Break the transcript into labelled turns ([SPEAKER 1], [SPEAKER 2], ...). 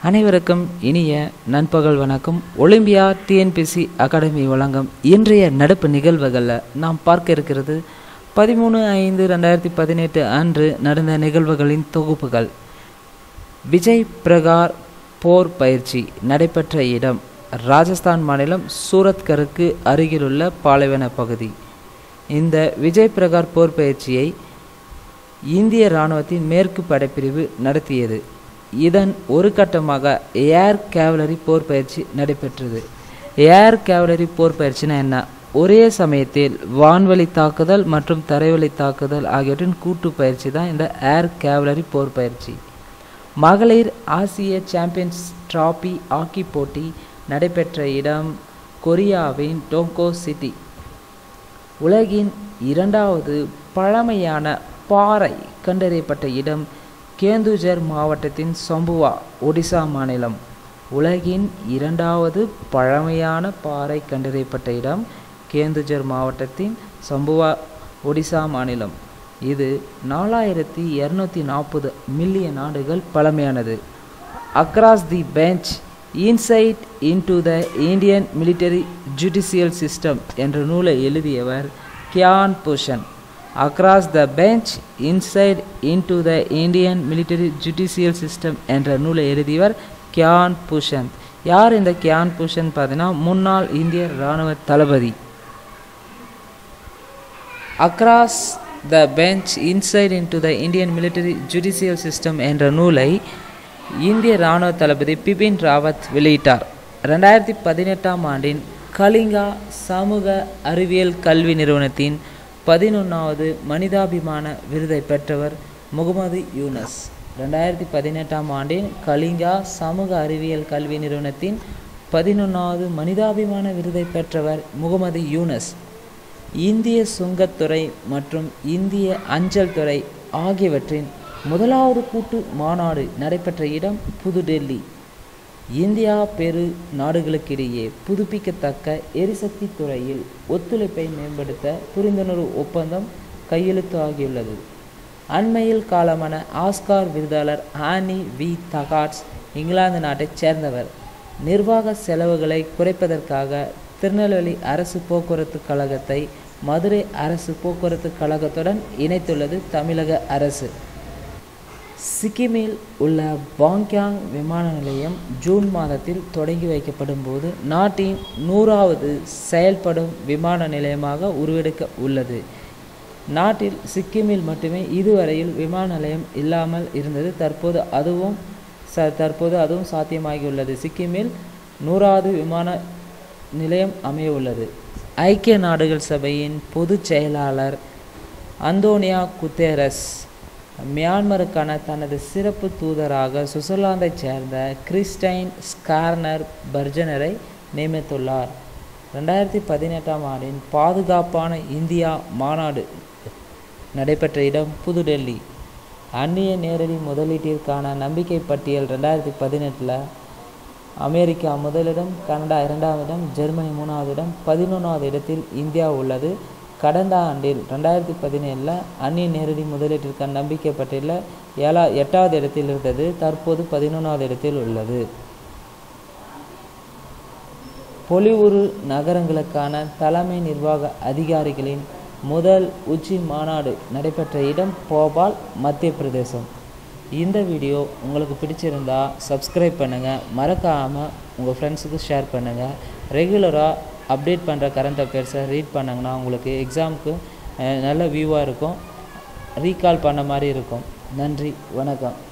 [SPEAKER 1] அனைவருக்கும் இனிய நண்பகல் வணக்கம் ஒலிம்பியா டிஎன்பிசி அகாடமி வழங்கும் இன்றைய நடப்பு நிகழ்வுகளில் நாம் பார்க்க இருக்கிறது பதிமூணு ஐந்து ரெண்டாயிரத்தி பதினெட்டு அன்று நடந்த நிகழ்வுகளின் தொகுப்புகள் விஜய் பிரகார் போர் பயிற்சி நடைபெற்ற இடம் ராஜஸ்தான் மாநிலம் சூரத்கருக்கு அருகிலுள்ள பாலைவன பகுதி இந்த விஜய் பிரகார் போர் பயிற்சியை இந்திய இராணுவத்தின் மேற்கு படைப்பிரிவு நடத்தியது இதன் ஒரு கட்டமாக ஏர் கேவலரி போர் பயிற்சி நடைபெற்றது ஏர் கேவலரி போர் பயிற்சினா என்ன ஒரே சமயத்தில் வான்வழி தாக்குதல் மற்றும் தரைவழி தாக்குதல் ஆகியவற்றின் கூட்டு பயிற்சி தான் இந்த ஏர் கேவலரி போர் பயிற்சி மகளிர் ஆசிய சாம்பியன்ஸ் டிராபி ஹாக்கி போட்டி நடைபெற்ற இடம் கொரியாவின் டோங்கோ சிட்டி உலகின் இரண்டாவது பழமையான பாறை கண்டறியப்பட்ட இடம் கேந்துஜர் மாவட்டத்தின் சம்புவா ஒடிசா மாநிலம் உலகின் இரண்டாவது பழமையான பாறை கண்டறியப்பட்ட இடம் கேந்துஜர் மாவட்டத்தின் சம்புவா ஒடிசா மாநிலம் இது நாலாயிரத்தி இரநூத்தி நாற்பது மில்லியன் ஆண்டுகள் பழமையானது across the bench inside into the Indian military judicial system என்ற நூலை எழுதியவர் Gyan Bhushan across the bench inside into the Indian military judicial system என்ற நூலை எழுதியவர் கியான் பூஷன் யார் இந்த கியான் பூஷன் பார்த்தீங்கன்னா முன்னாள் இந்திய இராணுவ தளபதி across the bench inside into the Indian military judicial system என்ற நூலை இந்திய இராணுவ தளபதி பிபின் ராவத் வெளியிட்டார் ரெண்டாயிரத்தி பதினெட்டாம் ஆண்டின் கலிங்கா சமூக அறிவியல் கல்வி நிறுவனத்தின் பதினொன்றாவது மனிதாபிமான விருதை பெற்றவர் முகமது யூனஸ் ரெண்டாயிரத்தி பதினெட்டாம் ஆண்டின் கலிங்கா சமூக அறிவியல் கல்வி நிறுவனத்தின் பதினொன்றாவது மனிதாபிமான விருதை பெற்றவர் முகமது யூனஸ் இந்திய சுங்கத்துறை மற்றும் இந்திய அஞ்சல் துறை ஆகியவற்றின் முதலாவது கூட்டு மாநாடு நடைபெற்ற இடம் புதுடெல்லி இந்தியா பெரு நாடுகளுக்கிடையே புதுப்பிக்கத்தக்க எரிசக்தி துறையில் ஒத்துழைப்பை மேம்படுத்த புரிந்துணர்வு ஒப்பந்தம் கையெழுத்து ஆகியுள்ளது அண்மையில் காலமான ஆஸ்கார் விருதாளர் ஆனி வி தகாட்ஸ் இங்கிலாந்து நாட்டைச் சேர்ந்தவர் நிர்வாக செலவுகளை குறைப்பதற்காக திருநெல்வேலி அரசு போக்குவரத்து கழகத்தை மதுரை அரசு போக்குவரத்து கழகத்துடன் இணைத்துள்ளது தமிழக அரசு சிக்கிமில் உள்ள பாங்யாங் விமான நிலையம் ஜூன் மாதத்தில் தொடங்கி வைக்கப்படும் போது நாட்டின் நூறாவது செயல்படும் விமான நிலையமாக உருவெடுக்க உள்ளது நாட்டில் சிக்கிமில் மட்டுமே இதுவரையில் விமான நிலையம் இல்லாமல் இருந்தது தற்போது அதுவும் ச தற்போது அதுவும் சாத்தியமாகியுள்ளது சிக்கிமில் நூறாவது விமான நிலையம் அமைய உள்ளது ஐக்கிய நாடுகள் சபையின் பொதுச் செயலாளர் அந்தோனியா குத்தேரஸ் மியான்மருக்கான தனது சிறப்பு தூதராக சுவிட்சர்லாந்தைச் சேர்ந்த கிறிஸ்டைன் ஸ்கார்னர் பர்ஜனரை நியமித்துள்ளார் ரெண்டாயிரத்தி பதினெட்டாம் ஆண்டின் பாதுகாப்பான இந்தியா மாநாடு நடைபெற்ற இடம் புதுடெல்லி அந்நிய நேரடி முதலீட்டிற்கான நம்பிக்கை பட்டியல் ரெண்டாயிரத்தி பதினெட்டில் அமெரிக்கா முதலிடம் கனடா இரண்டாவது இடம் ஜெர்மனி மூணாவது இடம் பதினொன்றாவது இடத்தில் இந்தியா உள்ளது கடந்த ஆண்டில் ரெண்டாயிரத்தி பதினேழில் அந்நிய நேரடி முதலீட்டிற்கான நம்பிக்கை பட்டியலில் ஏழா எட்டாவது இடத்தில் இருந்தது தற்போது பதினொன்றாவது இடத்தில் உள்ளது பொலிவுறு நகரங்களுக்கான தலைமை நிர்வாக அதிகாரிகளின் முதல் உச்சி மாநாடு நடைபெற்ற இடம் போபால் மத்திய பிரதேசம் இந்த வீடியோ உங்களுக்கு பிடிச்சிருந்தா சப்ஸ்கிரைப் பண்ணுங்கள் மறக்காமல் உங்கள் ஃப்ரெண்ட்ஸுக்கு ஷேர் பண்ணுங்கள் ரெகுலராக அப்டேட் பண்ணுற கரண்ட் அஃபேர்ஸை ரீட் பண்ணாங்கன்னா உங்களுக்கு எக்ஸாமுக்கு நல்ல வியூவாக இருக்கும் ரீகால் பண்ண மாதிரி இருக்கும் நன்றி வணக்கம்